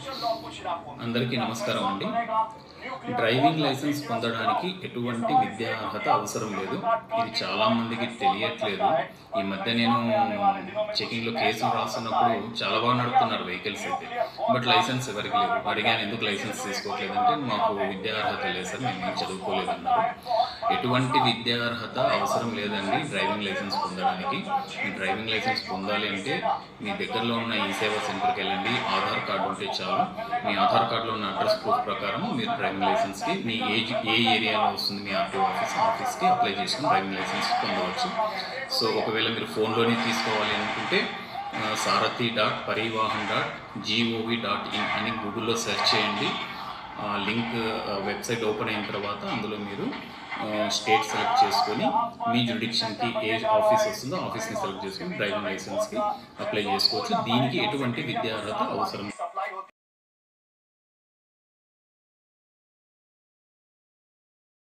అందరికీ నమస్కారం అండి డ్రైవింగ్ లైసెన్స్ పొందడానికి ఎటువంటి విద్యా అర్హత అవసరం లేదు ఇది చాలా మందికి తెలియట్లేదు ఈ మధ్య నేను చెకింగ్లో కేసులు రాస్తున్నప్పుడు చాలా బాగా నడుపుతున్నారు వెహికల్స్ అయితే బట్ లైసెన్స్ ఎవరికి లేదు అడిగాను ఎందుకు లైసెన్స్ తీసుకోవట్లేదంటే మాకు విద్యా అర్హత లేదు సార్ మేము ఏం చదువుకోలేదన్నారు ఎటువంటి విద్యా అర్హత అవసరం లేదండి డ్రైవింగ్ లైసెన్స్ పొందడానికి మీ డ్రైవింగ్ లైసెన్స్ పొందాలి అంటే మీ దగ్గరలో ఉన్న ఈ సేవా సెంటర్కి వెళ్ళండి ఆధార్ కార్డు ఉంటే చాలు మీ ఆధార్ కార్డులో ఉన్న అడ్రస్ ప్రూఫ్ ప్రకారం మీరు డ్రైవింగ్ లైసెన్స్కి మీ ఏజ్ ఏ ఏరియాలో వస్తుంది మీ ఆర్టీఓ ఆఫీస్ ఆఫీస్కి అప్లై చేసుకుని డ్రైవింగ్ లైసెన్స్ పొందవచ్చు సో ఒకవేళ మీరు ఫోన్లోనే తీసుకోవాలి అనుకుంటే ఆ, Sarathi dot Parivahan dot GOV dot in అని గూగుల్లో సెర్చ్ చేయండి ఆ లింక్ ఆ, వెబ్సైట్ ఓపెన్ అయిన తర్వాత అందులో మీరు ఆ, స్టేట్ సెలెక్ట్ చేసుకొని మీ జ్యుడిక్షన్కి ఏ ఆఫీస్ వస్తుందో ఆఫీస్ని సెలెక్ట్ చేసుకొని డ్రైవింగ్ లైసెన్స్కి అప్లై చేసుకోవచ్చు దీనికి ఎటువంటి విద్యా అర్హత అవసరం